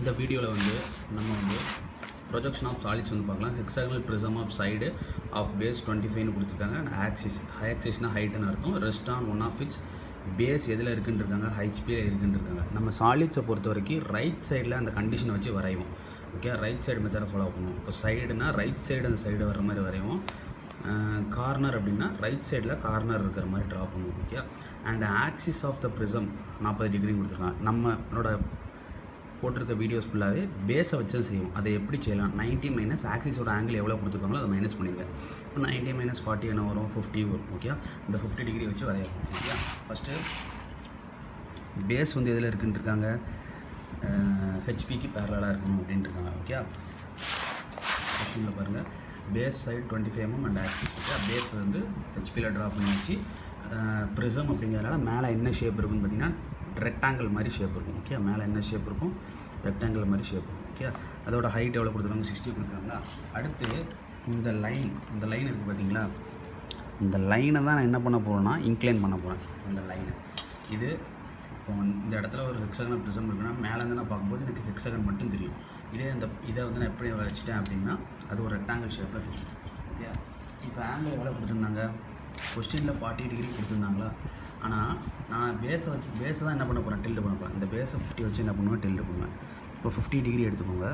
இந்த வீடியோவில் வந்து நம்ம வந்து ப்ரொஜெக்ஷன் ஆஃப் சாலிட்ஸ் வந்து பார்க்கலாம் hexagonal prism of side of base twenty ஃபைவ்னு கொடுத்துருக்காங்க அண்ட் ஆக்சிஸ் ஆக்சிஸ்னா ஹைட்டுன்னு அர்த்தம் rest on one of its base எதில் இருக்குன்னு இருக்காங்க ஹைச்பியில் இருக்குன்னு இருக்காங்க நம்ம சாலிட்ஸை பொறுத்த வரைக்கும் ரைட் சைடில் அந்த கண்டிஷனை வச்சு வரைவோம் ஓகே ரைட் சைடு மெத்தடை ஃபாலோ பண்ணுவோம் இப்போ சைடுனா ரைட் சைடு அந்த சைடு வர மாதிரி வரைவோம் கார்னர் அப்படின்னா ரைட் சைடில் கார்னர் இருக்கிற மாதிரி ட்ரா பண்ணுவோம் okay and axis of the prism நாற்பது டிகிரி கொடுத்துருக்காங்க நம்மளோட போட்டிருக்க வீடியோஸ் ஃபுல்லாகவே பேஸை வச்சு தான் செய்வோம் அதை எப்படி செய்யலாம் 90 மைனஸ் ஆக்சிஸோட ஆங்கிள் எவ்வளோ கொடுத்துருக்காங்களோ அதை மைனஸ் பண்ணிடுங்க இப்போ நைன்ட்டி மைனஸ் ஃபார்ட்டி என்ன வரும் ஃபிஃப்டி வரும் ஓகே இந்த ஃபிஃப்டி டிகிரி வச்சு வரையணும் ஓகே ஃபஸ்ட்டு பேஸ் வந்து எதில் இருக்குன்னு இருக்காங்க ஹெச்பிக்கு பேரலாக இருக்கணும் அப்படின்ட்டு இருக்காங்க ஓகே கொஸ்டினில் பாருங்கள் base side twenty five mm and axis okay base வந்து ஹெச்பியில் ட்ரா பண்ணி வச்சு ப்ரிசம் அப்படிங்கிறதுனால மேலே என்ன ஷேப் இருக்குன்னு பார்த்தீங்கன்னா ரெக்டாங்கிள் மாதிரி ஷேப் இருக்கும் ஓகே மேலே என்ன ஷேப் இருக்கும் ரெக்டாங்கிள் மாதிரி ஷேப் இருக்கும் ஓகே அதோட ஹைட் எவ்வளோ கொடுத்துருக்காங்க சிக்ஸ்டி கொடுத்துருக்காங்களா அடுத்து இந்த லைன் இந்த லைன் இருக்குது பார்த்தீங்களா இந்த லைனை தான் நான் என்ன பண்ண போகிறேன்னா இன்க்ளைன் பண்ண போகிறேன் இந்த லைனை இது இப்போ வந்து இந்த இடத்துல ஒரு ஹெக்ஸகன் ப்ரிசம் இருக்குன்னா மேலேருந்து நான் பார்க்கும்போது எனக்கு ஹெக்ஸகன் மட்டும் தெரியும் இதே இந்த இதை வந்து நான் எப்படி வச்சுட்டேன் அப்படின்னா அது ஒரு ரெக்டாங்கிள் ஷேப்பில் தெரியும் ஓகே இப்போ ஆங்கிள் எவ்வளோ கொடுத்துருந்தாங்க கொஸ்டினில் ஃபார்ட்டி டிகிரி கொடுத்துருந்தாங்களா ஆனால் நான் பேஸை வச்சு பேஸை தான் என்ன பண்ண போகிறேன் டில்டு பண்ண போகிறேன் இந்த பேஸை ஃபிஃப்டி வச்சு என்ன பண்ணுவேன் டில்டு பண்ணுவேன் இப்போ ஃபிஃப்டி டிகிரி எடுத்துக்கோங்க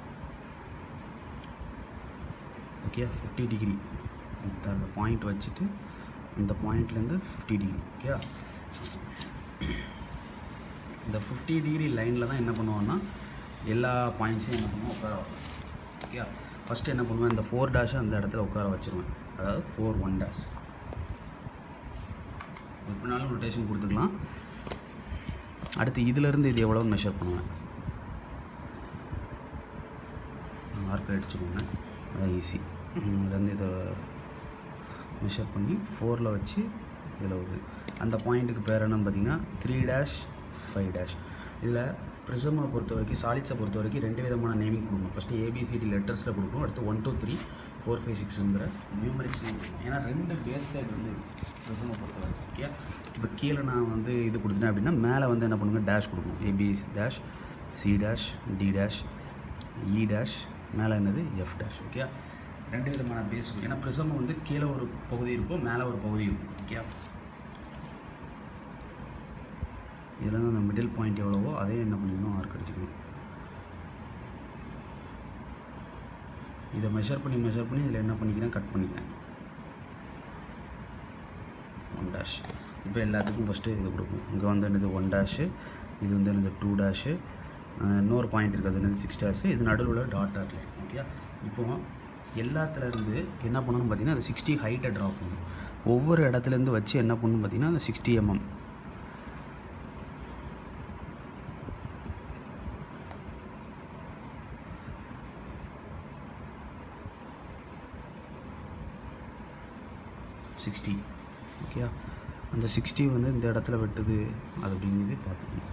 ஓகே ஃபிஃப்டி டிகிரி இந்த பாயிண்ட் வச்சுட்டு இந்த பாயிண்ட்லேருந்து ஃபிஃப்டி டிகிரி ஓகே இந்த ஃபிஃப்டி டிகிரி லைனில் தான் என்ன பண்ணுவோன்னா எல்லா பாயிண்ட்ஸையும் என்ன பண்ணுவோம் உட்கார வைப்போம் ஓகே ஃபஸ்ட்டு என்ன பண்ணுவேன் இந்த ஃபோர் டேஷை அந்த இடத்துல உட்கார வச்சுருவேன் அதாவது ஃபோர் ஒன் டேஷ் எப்படினாலும் ரொட்டேஷன் கொடுத்துக்கலாம் அடுத்து இதிலேருந்து இது எவ்வளோ மெஷர் பண்ணுவேன் மார்க் அடிச்சுக்கோங்க அதான் ஈஸி இதுலேருந்து இதை மெஷர் பண்ணி ஃபோரில் வச்சு இதில் ஒரு அந்த பாயிண்ட்டுக்கு பேர் என்னன்னு பார்த்தீங்கன்னா த்ரீ டேஷ் ஃபைவ் டேஷ் இதில் ப்ரிசமை பொறுத்த வரைக்கும் சாலிட்ஸை பொறுத்த வரைக்கும் ரெண்டு விதமான நேமிங் கொடுக்கணும் ஃபஸ்ட்டு ஏபிசிடி லெட்டர்ஸில் கொடுக்கணும் அடுத்து one two three four five சிக்ஸுங்கிற நியூமரிக்ஸ் நேம் கொடுக்கணும் ஏன்னா ரெண்டு பேஸ் சைடு வந்து ப்ரிசமை பொறுத்த வரைக்கும் ஓகே இப்போ கீழே நான் வந்து இது கொடுத்துட்டேன் அப்படின்னா மேலே வந்து என்ன பண்ணுங்க டேஷ் கொடுக்கணும் AB dash C dash D dash E dash மேலே என்னது எஃப் டேஷ் ஓகே ரெண்டு விதமான பேஸ் இருக்கும் ஏன்னா ப்ரிசம் வந்து கீழே ஒரு பகுதி இருக்கும் மேலே ஒரு பகுதி இருக்கும் ஓகே இதில் வந்து அந்த மிடில் பாயிண்ட் எவ்வளவோ அதே என்ன பண்ணிக்கணும் ஆர்க் அடிச்சுக்கணும் இதை மெஷர் பண்ணி மெஷர் பண்ணி இதில் என்ன பண்ணிக்கிறேன் கட் பண்ணிக்கிறேன் ஒன் டேஷ் இப்போ எல்லாத்துக்கும் ஃபஸ்ட்டு இது கொடுக்கும் இங்கே வந்து என்னது ஒன் டேஷு இது வந்து என்னது டூ டேஷு இன்னொரு பாயிண்ட் இருக்குது அது என்னது சிக்ஸ் டேஷு இது நடுவில் டாட் டாட் லைன் ஓகே இப்போ எல்லாத்துலேருந்து என்ன பண்ணணும்னு பார்த்தீங்கன்னா அந்த சிக்ஸ்டி ஹைட்டை ட்ரா பண்ணணும் ஒவ்வொரு இடத்துலேருந்து வச்சு என்ன பண்ணணும் பார்த்தீங்கன்னா அந்த சிக்ஸ்டி எம்எம் சிக்ஸ்டி ஓகே அந்த சிக்ஸ்டி வந்து இந்த இடத்துல வெட்டுது அது அப்படிங்கிறது பார்த்துக்கணும்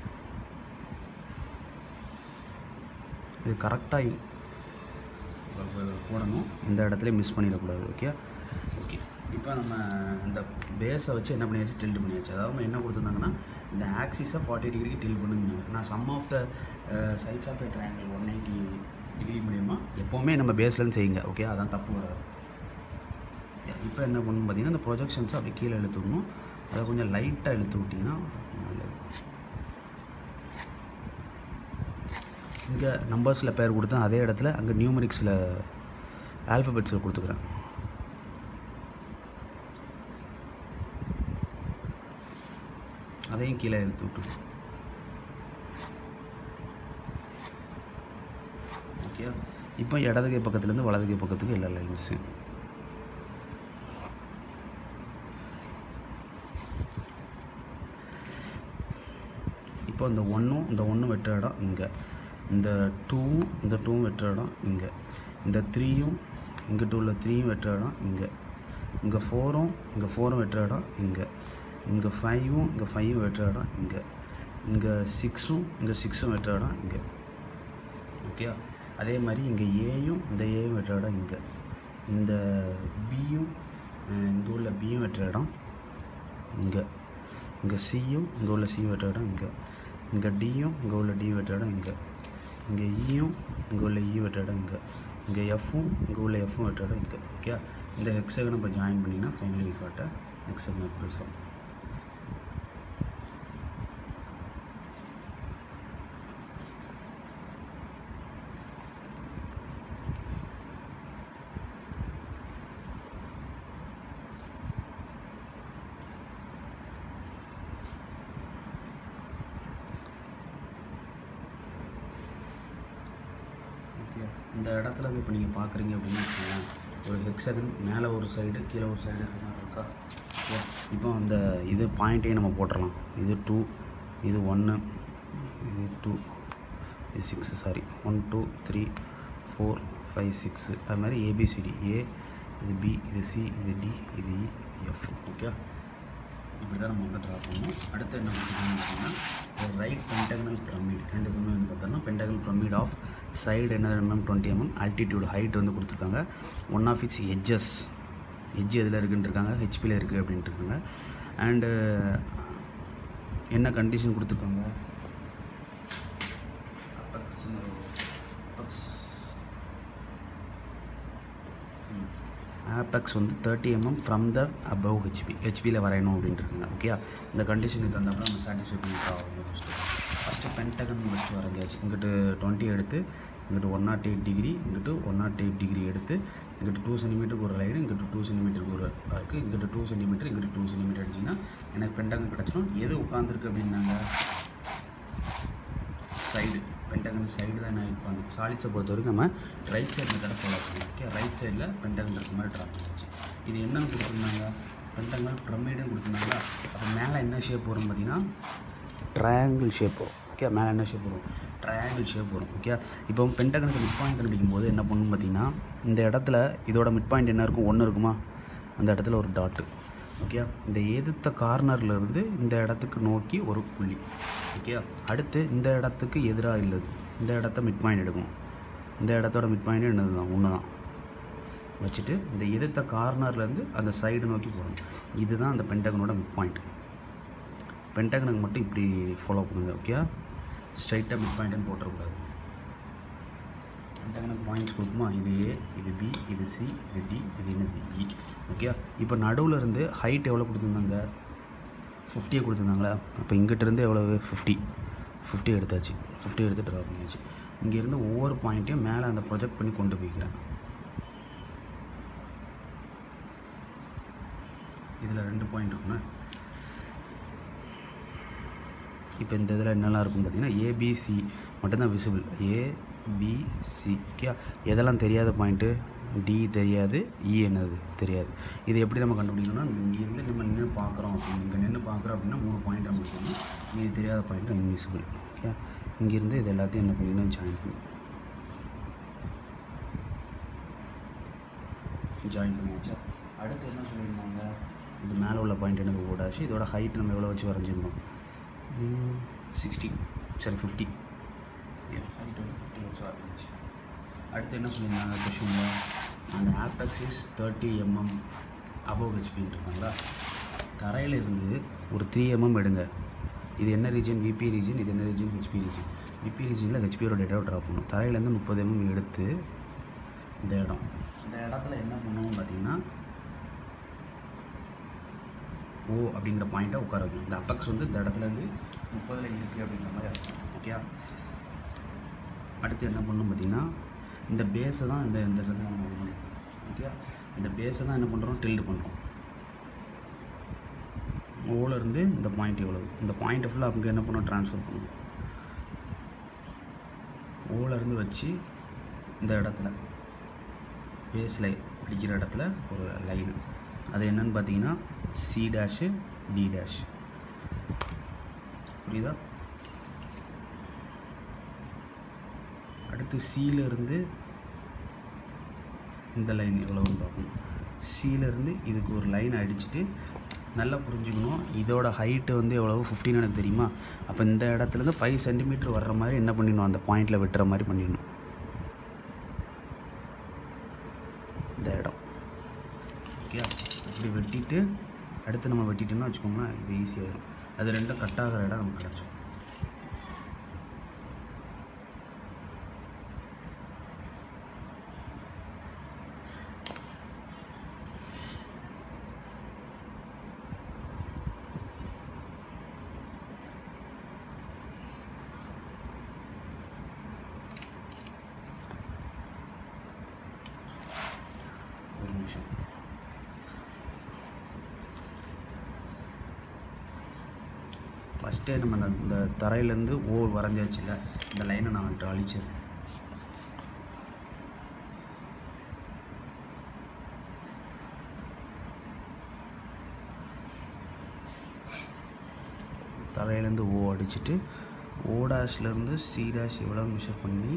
இது கரெக்டாக போடணும் இந்த இடத்துல மிஸ் பண்ணிடக்கூடாது ஓகே ஓகே இப்போ நம்ம இந்த பேஸை வச்சு என்ன பண்ணியாச்சு டில்ட் பண்ணியாச்சு அதாவது அவங்க என்ன கொடுத்துருந்தாங்கன்னா இந்த ஆக்சிஸை ஃபார்ட்டி டிகிரிக்கு டில் பண்ணுங்க நான் sum of the sides of the triangle one eighty degree மூலியமா எப்போவுமே நம்ம பேஸ்லேருந்து செய்யுங்க ஓகே அதான் தப்பு வராது இப்போ என்ன பண்ணணும் பார்த்தீங்கன்னா இந்த ப்ரொஜெக்ஷன்ஸை அப்படி கீழே இழுத்து விடணும் அதை கொஞ்சம் லைட்டாக இழுத்து விட்டிங்கன்னா நல்லது இங்கே நம்பர்ஸில் பேர் கொடுத்தேன் அதே இடத்துல அங்கே நியூமரிக்ஸில் ஆல்ஃபபெட்ஸில் கொடுத்துக்கிறேன் அதையும் கீழே இழுத்து விட்டு ஓகே இப்போ இடது கை பக்கத்துலேருந்து வலது கை பக்கத்துக்கு எல்லா லைன்ஸும் இப்போ இந்த ஒன்றும் இந்த ஒன்றும் வெட்டுற இடம் இங்கே இந்த டூவும் இந்த டூவும் வெட்டுற இடம் இங்கே இந்த த்ரீயும் இங்கே டூவில் த்ரீயும் வெட்டுற இடம் இங்கே இங்கே ஃபோரும் இங்கே ஃபோரும் வெட்டுற இடம் இங்கே இங்கே ஃபைவும் இங்கே ஃபைவும் வெட்டுற இடம் இங்கே இங்கே சிக்ஸும் இங்கே சிக்ஸும் வெட்டுற இடம் இங்கே ஓகே அதே மாதிரி இங்கே ஏயும் இந்த ஏயும் வெட்டுற இடம் இங்கே இந்த பியும் இங்கே உள்ள பியும் வெட்டுற இடம் இங்கே இங்கே சியும் இங்கே உள்ள சியும் வெட்டுற இடம் இங்கே இங்கே டியும் இங்கே உள்ள டியும் வெட்டுற இடம் இங்கே இங்கே ஈயும் இங்கே உள்ள ஈ வெட்ட இடம் இங்கே இங்கே எஃப்பும் இங்கே உள்ள எஃப்பும் வெட்ட இடம் இங்கே ஓகே இந்த ஹெக்ஸகனை இப்போ ஜாயின் பண்ணிங்கன்னா ஃபைனலி காட்ட ஹெக்ஸகன் ப்ரிசம் ஓகே இந்த இடத்துல வந்து இப்போ நீங்கள் பார்க்குறீங்க அப்படின்னு வச்சுக்கோங்களேன் ஒரு ஹெக்ஸகன் மேலே ஒரு சைடு கீழே ஒரு சைடு இருக்கா ஓகே இப்போ அந்த இது பாயிண்ட்டையும் நம்ம போட்டுடலாம் இது டூ இது ஒன்று இது டூ இது six sorry one two three four five six அது மாதிரி ஏபிசிடி ஏ இது பி இது சி இது டி இது இ எஃப் ஓகே இப்படி தான் நம்ம வந்து ட்ரா பண்ணணும் அடுத்து என்ன பண்ணுறோம் அப்படின்னா ஒரு ரைட் பென்டகனல் பிரமிட் ரெண்டு சமயம் பார்த்தோம்னா பென்டகனல் பிரமிட் ஆஃப் சைடு என்ன mm twenty mm altitude height வந்து கொடுத்துருக்காங்க one of its edges edge எதில் இருக்குன்னு இருக்காங்க ஹெச்பியில் இருக்குது அப்படின்ட்டு இருக்காங்க அண்டு என்ன கண்டிஷன் கொடுத்துருக்காங்க ஆப்பெக்ஸ் வந்து thirty mm from the above HP ஹெச்பியில் வரையணும் அப்படின்ட்டு இருக்காங்க ஓகே இந்த கண்டிஷனுக்கு தந்தாப்புல நம்ம சாட்டிஸ்ஃபை பண்ணிட்டு ஆகணும் ஃபஸ்ட்டு ஃபஸ்ட்டு பென்டகன் ஃபஸ்ட்டு வரைஞ்சாச்சு இங்கிட்டு டுவெண்ட்டி எடுத்து இங்கிட்டு ஒன் நாட் எயிட் டிகிரி இங்கிட்டு ஒன் நாட் எயிட் டிகிரி எடுத்து இங்கிட்டு டூ சென்டிமீட்டருக்கு ஒரு லைன் இங்கிட்டு டூ சென்டிமீட்டருக்கு ஒரு இருக்குது இங்கிட்டு டூ சென்டிமீட்டர் இங்கிட்டு டூ சென்டிமீட்டர் அடிச்சிங்கன்னா எனக்கு பென்டகன் கிடச்சிடும் எது உட்காந்துருக்கு அப்படின்னாங்க சைடு பென்டகன் சைடு தான் நான் இது பண்ணும் சாலிட்ஸை பொறுத்த வரைக்கும் நம்ம ரைட் சைடு மெத்தடை ஃபாலோ பண்ணணும் ஓகே ரைட் சைடில் பென்டகன் இருக்க மாதிரி ட்ரா பண்ணிச்சு இது என்னன்னு கொடுத்துருந்தாங்க பென்டகன் பிரமிடுன்னு கொடுத்துருந்தாங்க அப்போ மேலே என்ன ஷேப் வரும் பார்த்தீங்கன்னா ட்ரையாங்கிள் ஷேப் வரும் ஓகே மேலே என்ன ஷேப் வரும் ட்ரையாங்கிள் ஷேப் வரும் ஓகே இப்போ பென்டகனுக்கு மிட் பாயிண்ட் கண்டுபிடிக்கும் போது என்ன பண்ணணும் பார்த்தீங்கன்னா இந்த இடத்துல இதோட மிட் பாயிண்ட் என்ன இருக்கும் ஒன்று இருக்குமா அந்த இடத்துல ஒரு டாட்டு ஓகே இந்த எதிர்த்த கார்னர்ல இருந்து இந்த இடத்துக்கு நோக்கி ஒரு புள்ளி ஓகே அடுத்து இந்த இடத்துக்கு எதிராக இல்லது இந்த இடத்த மிட் பாயிண்ட் எடுக்கும் இந்த இடத்தோட மிட் பாயிண்ட் என்னது தான் ஒன்று தான் வச்சுட்டு இந்த எதிர்த்த கார்னர்லேருந்து அந்த சைடு நோக்கி போகணும் இதுதான் அந்த பென்டகனோட மிட் பாயிண்ட் பென்டகனுக்கு மட்டும் இப்படி ஃபாலோ பண்ணுங்க ஓகே ஸ்ட்ரைட்டாக மிட் பாயிண்ட்னு போட்டுறக்கூடாது பென்டகனுக்கு பாயிண்ட்ஸ் கொடுக்குமா இது ஏ இது பி இது சி இது டி இது என்னது இ ஓகே இப்போ நடுவில் இருந்து ஹைட் எவ்வளோ கொடுத்துருந்தாங்க ஃபிஃப்டியை கொடுத்துருந்தாங்களா அப்போ இங்கிட்டிருந்து எவ்வளவு ஃபிஃப்டி ஃபிஃப்டி எடுத்தாச்சு ஃபிஃப்டி எடுத்து ட்ரா பண்ணியாச்சு இங்கேருந்து ஒவ்வொரு பாயிண்ட்டையும் மேலே அந்த ப்ரொஜெக்ட் பண்ணி கொண்டு போய்க்கிறேன் இதில் ரெண்டு பாயிண்ட் இருக்குண்ணே இப்போ இந்த இதில் என்னெல்லாம் இருக்கும் பார்த்தீங்கன்னா ஏபிசி மட்டும்தான் விசிபிள் ஏபிசி ஓகே எதெல்லாம் தெரியாத பாயிண்ட்டு டி தெரியாது இ என்னது தெரியாது இது எப்படி நம்ம கண்டுபிடிக்கணும்னா இங்கேருந்து நம்ம நின்று பார்க்குறோம் அப்படின்னு இங்கே நின்று பார்க்குறோம் அப்படின்னா மூணு பாயிண்ட் நம்ம இருக்கணும் இது தெரியாத பாயிண்ட் இன்விசிபிள் ஓகே இங்கேருந்து இது எல்லாத்தையும் என்ன பண்ணிக்கணும் ஜாயின் பண்ணி ஜாயின் பண்ணியாச்சா அடுத்து என்ன சொல்லியிருந்தாங்க இது மேலே உள்ள பாயிண்ட் எனக்கு ஓடாச்சு இதோட ஹைட் நம்ம எவ்வளோ வச்சு வரைஞ்சிருந்தோம் சிக்ஸ்டி சரி ஃபிஃப்டி ஹைட் வந்து ஃபிஃப்டி வச்சு வரைஞ்சிச்சு அடுத்து என்ன சொல்லியிருந்தாங்க கொஷினில் அந்த apex is thirty mm above ஹெச்பின்னு இருக்காங்களா தரையில் இருந்து ஒரு த்ரீ எம்எம் எடுங்க இது என்ன ரீஜன் விபி ரீஜன் இது என்ன ரீஜன் ஹெச்பி ரீஜன் விபி ரீஜனில் ஹெச்பியோட டேட்டாவை ட்ராப் பண்ணணும் தரையிலேருந்து முப்பது எம்எம் எடுத்து இந்த இடம் இந்த இடத்துல என்ன பண்ணணும் பார்த்தீங்கன்னா ஓ அப்படிங்கிற பாயிண்ட்டை உட்கார வைக்கணும் இந்த அப்பக்ஸ் வந்து இந்த இடத்துல இருந்து முப்பதில் இருக்குது அப்படிங்கிற மாதிரி அர்த்தம் ஓகே அடுத்து என்ன பண்ணணும் பார்த்தீங்கன்னா இந்த பேஸை தான் இந்த இந்த இடத்துல நம்ம இது பண்ணணும் ஓகே இந்த பேஸை தான் என்ன பண்ணுறோம் டில்டு பண்ணுறோம் ஓல இருந்து இந்த பாயிண்ட் எவ்வளவு இந்த பாயிண்ட்டை ஃபுல்லாக அங்கே என்ன பண்ணோம் ட்ரான்ஸ்ஃபர் பண்ணணும் ஓல இருந்து வச்சு இந்த இடத்துல பேஸில் பிடிக்கிற இடத்துல ஒரு லைனு அது என்னன்னு பார்த்தீங்கன்னா சி டேஷு டி டேஷ் புரியுதா அடுத்து C ல இருந்து இந்த லைன் எவ்வளோன்னு பார்க்கணும் C ல இருந்து இதுக்கு ஒரு லைன் அடிச்சுட்டு நல்லா புரிஞ்சுக்கணும் இதோட ஹைட்டு வந்து எவ்வளவு ஃபிஃப்டின் எனக்கு தெரியுமா அப்போ இந்த இடத்துலேருந்து ஃபைவ் சென்டிமீட்டர் வர்ற மாதிரி என்ன பண்ணிடணும் அந்த பாயிண்டில் வெட்டுற மாதிரி பண்ணிடணும் இந்த இடம் ஓகே இப்படி வெட்டிட்டு அடுத்து நம்ம வெட்டிட்டோம்னா வச்சுக்கோங்களேன் இது ஈஸியாகிடும் அது ரெண்டும் கட் ஆகிற இடம் நமக்கு கிடச்சிடும் ஃபஸ்ட்டே நம்ம அந்த இந்த தரையிலேருந்து ஓ வரைஞ்சாச்சுல இந்த லைனை நான் வந்துட்டு அழிச்சிடுறேன் தரையிலேருந்து ஓ அடிச்சுட்டு ஓ டேஷ்லேருந்து சி டேஷ் எவ்வளோ மெஷர் பண்ணி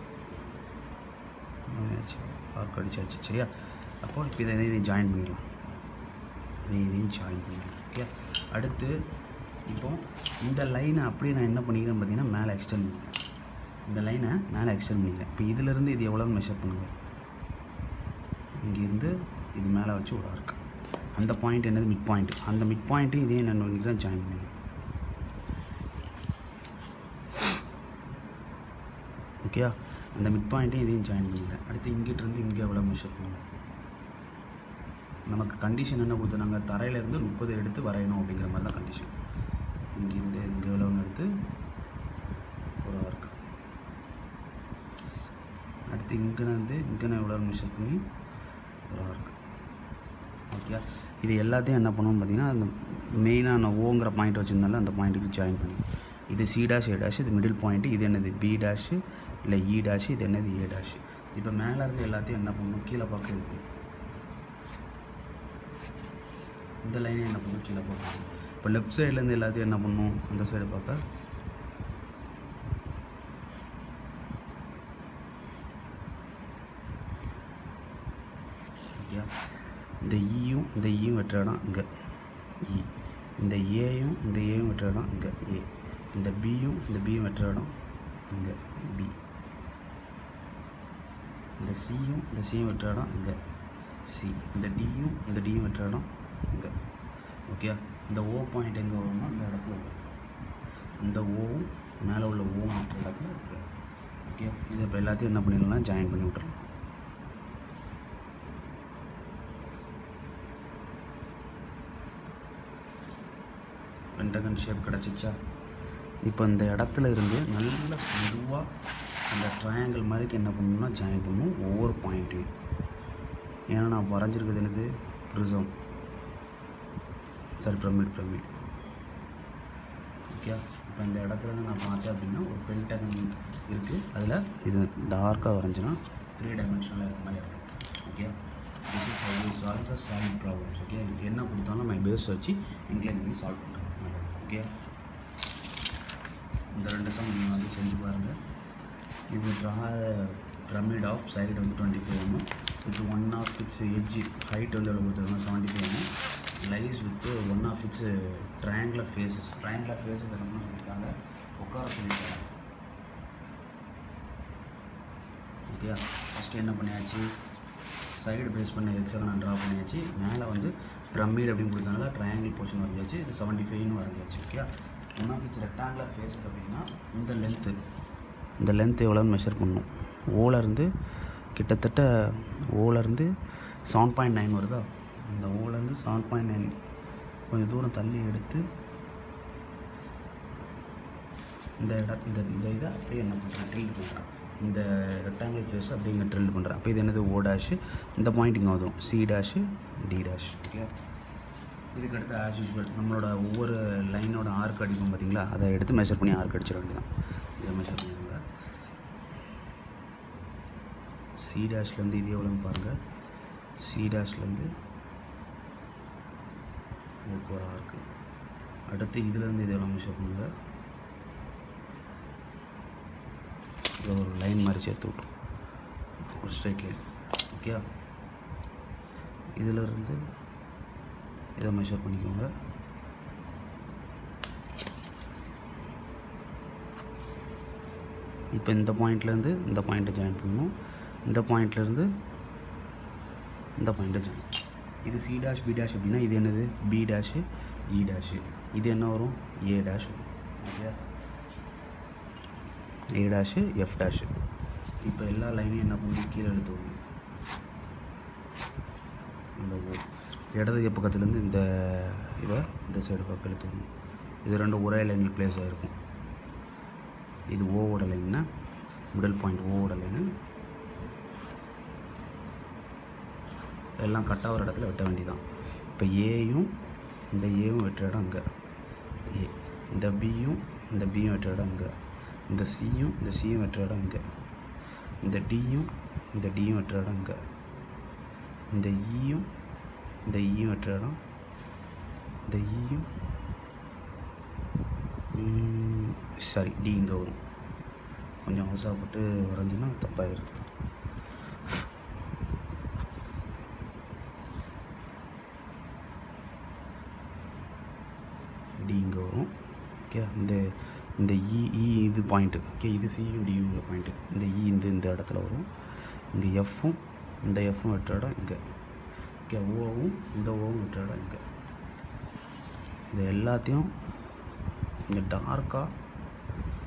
ஆர்க் அடிச்சாச்சு சரியா அப்போ இப்போ இதை இதையும் ஜாயின் பண்ணிடலாம் இதை இதையும் ஜாயின் பண்ணிடலாம் ஓகே அடுத்து இப்போ இந்த லைனை அப்படியே நான் என்ன பண்ணிக்கிறேன் பார்த்தீங்கன்னா மேலே எக்ஸ்டெண்ட் பண்ணிக்கிறேன் இந்த லைனை மேலே எக்ஸ்டெண்ட் பண்ணிக்கிறேன் இப்போ இதிலேருந்து இது எவ்வளோ மெஷர் பண்ணுங்கள் இங்கேருந்து இது மேலே வச்சு ஒரு ஆர்க் அந்த பாயிண்ட் என்னது மிட் பாயிண்ட் அந்த மிட் பாயிண்ட்டையும் இதையும் என்ன பண்ணிக்கிறேன் ஜாயின் பண்ணிக்கிறேன் ஓகேயா அந்த மிட் பாயிண்ட்டையும் இதையும் ஜாயின் பண்ணிக்கிறேன் அடுத்து இங்கிட்டிருந்து இங்கே எவ்வளோ மெஷர் பண்ணுவோம் நமக்கு கண்டிஷன் என்ன கொடுத்துருந்தாங்க தரையிலேருந்து முப்பது எடுத்து வரையணும் அப்படிங்கிற மாதிரி தான் கண்டிஷன் இங்கேருந்து இங்கே எவ்வளோன்னு எடுத்து ஒரு ஆர்க் அடுத்து இங்கேருந்து இங்கே எவ்வளோ மெஷர் பண்ணி ஒரு ஆர்க் ஓகே இது எல்லாத்தையும் என்ன பண்ணுவோம் பார்த்தீங்கன்னா அந்த மெயினாக நான் ஓங்கிற பாயிண்ட் வச்சுருந்தால அந்த பாயிண்ட்டுக்கு ஜாயின் பண்ணி இது சி டேஷ் ஏ டேஷ் இது மிடில் பாயிண்ட்டு இது என்னது பி டேஷு இல்லை இ டேஷ் இது என்னது ஏ டேஷ் இப்போ மேலே இருந்து எல்லாத்தையும் என்ன பண்ணணும் கீழே பார்க்க இருக்கு இந்த லைனை என்ன பண்ணணும் கீழே பார்க்கணும் இப்போ லெஃப்ட் சைட்லேருந்து எல்லாத்தையும் என்ன பண்ணணும் அந்த சைடு பார்க்க ஓகே இந்த ஈயும் இந்த ஈயும் வெட்டுற இடம் இங்கே இ இந்த ஏயும் இந்த ஏயும் வெட்டுற இடம் இங்கே ஏ இந்த பியும் இந்த பியும் வெட்டுற இடம் இங்கே பி இந்த சியும் இந்த சியும் வெட்டுற இடம் இங்கே சி இந்த டியும் இந்த டியும் வெட்டுற இடம் இங்கே ஓகே இந்த ஓ பாயிண்ட் எங்கே வரும்னா இந்த இடத்துல வரும் இந்த ஓவும் மேலே உள்ள ஓவும் வெட்டுற இடத்துல இருக்கு ஓகே இது இப்போ எல்லாத்தையும் என்ன பண்ணிடலாம் ஜாயின் பண்ணி விட்டுறலாம் பென்டகன் ஷேப் கிடச்சிச்சா இப்போ இந்த இடத்துல இருந்து நல்ல மெதுவாக அந்த ட்ரையாங்கிள் மாதிரிக்கு என்ன பண்ணணும்னா ஜாயின் பண்ணணும் ஒவ்வொரு பாயிண்ட்டையும் ஏன்னா நான் வரைஞ்சிருக்கிறது என்னது ப்ரிசம் சரி பிரமிட் பிரமிட் ஓகே இப்போ இந்த இடத்துல இருந்து நான் பார்த்தேன் அப்படின்னா ஒரு பென்டகன் இருக்குது அதில் இது டார்க்காக வரைஞ்சினா த்ரீ டைமென்ஷனில் இருக்க மாதிரி இருக்கும் okay this is how solve the solid problems okay என்ன கொடுத்தாலும் நம்ம பேஸ் வச்சு இன்க்ளைன் பண்ணி சால்வ் பண்ணுறோம் ஓகே இந்த ரெண்டு சம் நீங்கள் வந்து செஞ்சு பாருங்கள் இது ட்ரா பிரமிட் ஆஃப் சைடு வந்து twenty five mm with one of its edge height வந்து எவ்வளோ கொடுத்துருக்கோம் seventy five mm lies with one of its triangular faces triangular faces என்ன சொல்லியிருக்காங்க உட்கார சொல்லியிருக்காங்க ஓகே ஃபஸ்ட்டு என்ன பண்ணியாச்சு சைடு பேஸ் பண்ண எக்ஸாக ட்ரா பண்ணியாச்சு மேலே வந்து பிரமிட் அப்படின்னு கொடுத்தனால ட்ரையாங்கிள் போர்ஷன் வரைஞ்சாச்சு இது செவன்ட்டி ஃபைவ்னு வரைஞ்சாச்சு okay one of its rectangular faces அப்படின்னா இந்த லென்த்து இந்த லென்த் எவ்வளோன்னு மெஷர் பண்ணணும் ஓலேருந்து கிட்டத்தட்ட ஓலேருந்து செவன் பாயிண்ட் நைன் வருதா இந்த ஓலேருந்து செவன் பாயிண்ட் நைன் கொஞ்சம் தூரம் தள்ளி எடுத்து இந்த இட இந்த இந்த இதை அப்படியே என்ன பண்ணுறேன் ட்ரில் பண்ணுறேன் இந்த ரெக்டாங்கிள் ஃபேஸ் அப்படியே இங்கே ட்ரில் பண்ணுறேன் அப்போ இது என்னது ஓ டேஷு இந்த பாயிண்ட் இங்கே வந்துடும் C dash D dash okay இதுக்கடுத்து ஆஸ் யூஸ்வல் நம்மளோட ஒவ்வொரு லைனோட ஆர்க் அடிக்கும் பார்த்தீங்களா அதை எடுத்து மெஷர் பண்ணி ஆர்க் அடிச்சிட வேண்டியதான் இதை மெஷர் பண்ணிடுங்க சி டேஷ்லேருந்து இது எவ்வளோன்னு பாருங்கள் சி டேஷ்லேருந்து இதுக்கு ஒரு ஆர்க்கு அடுத்து இதுலேருந்து இது எவ்வளோ மெஷர் பண்ணுங்கள் இதை ஒரு லைன் மாதிரி சேர்த்து விட்ரும் ஒரு ஸ்ட்ரைட் லைன் ஓகே இதிலிருந்து இதை மெஷர் பண்ணிக்கோங்க இப்போ இந்த பாயிண்ட்லேருந்து இந்த பாயிண்ட்டை ஜாயின் பண்ணணும் இந்த பாயிண்ட்லேருந்து இந்த பாயிண்ட்டை ஜாயின் இது சி டேஷ் பி டேஷ் அப்படின்னா இது என்னது பி டேஷு இ டேஷு இது என்ன வரும் ஏ டேஷ் வரும் okay A dash F dash இப்போ எல்லா லைனையும் என்ன பண்ணணும் கீழே எடுத்து வரணும் இந்த ஓ இடதுகை பக்கத்துலேருந்து இந்த இதை இந்த சைடு பக்கம் எடுத்து வரணும் இது ரெண்டும் ஒரே லைனில் பிளேஸ் ஆகிருக்கும் இது ஓவோட லைன்னா மிடில் பாயிண்ட் ஓவோட லைனு எல்லாம் கட்டாகிற இடத்துல வெட்ட வேண்டியதான் இப்போ ஏயும் இந்த ஏவும் வெட்டுற இடம் அங்கே ஏ இந்த பியும் இந்த பியும் வெட்டுற இடம் இங்கே இந்த சியும் இந்த சியும் வெட்டுற இடம் இங்கே இந்த டியும் இந்த டியும் வெட்டுற இடம் இங்கே இந்த ஈயும் இந்த ஈயும் வெட்டுற இடம் இந்த ஈயும் சாரி டி இங்கே வரும் கொஞ்சம் அவசரப்பட்டு வரைஞ்சின்னா தப்பாயிடும் டி இங்கே வரும் ஓகே இந்த இந்த இ இ இது பாயிண்ட்டு ஓகே இது சியும் டியும் உள்ள பாயிண்ட்டு இந்த இ இந்த இந்த இடத்துல வரும் இங்கே எஃப்பும் இந்த எஃப்பும் வெட்டுற இடம் இங்கே ஓகே ஓவும் இந்த ஓவும் வெட்டுற இடம் இங்கே இது எல்லாத்தையும் இங்கே டார்க்காக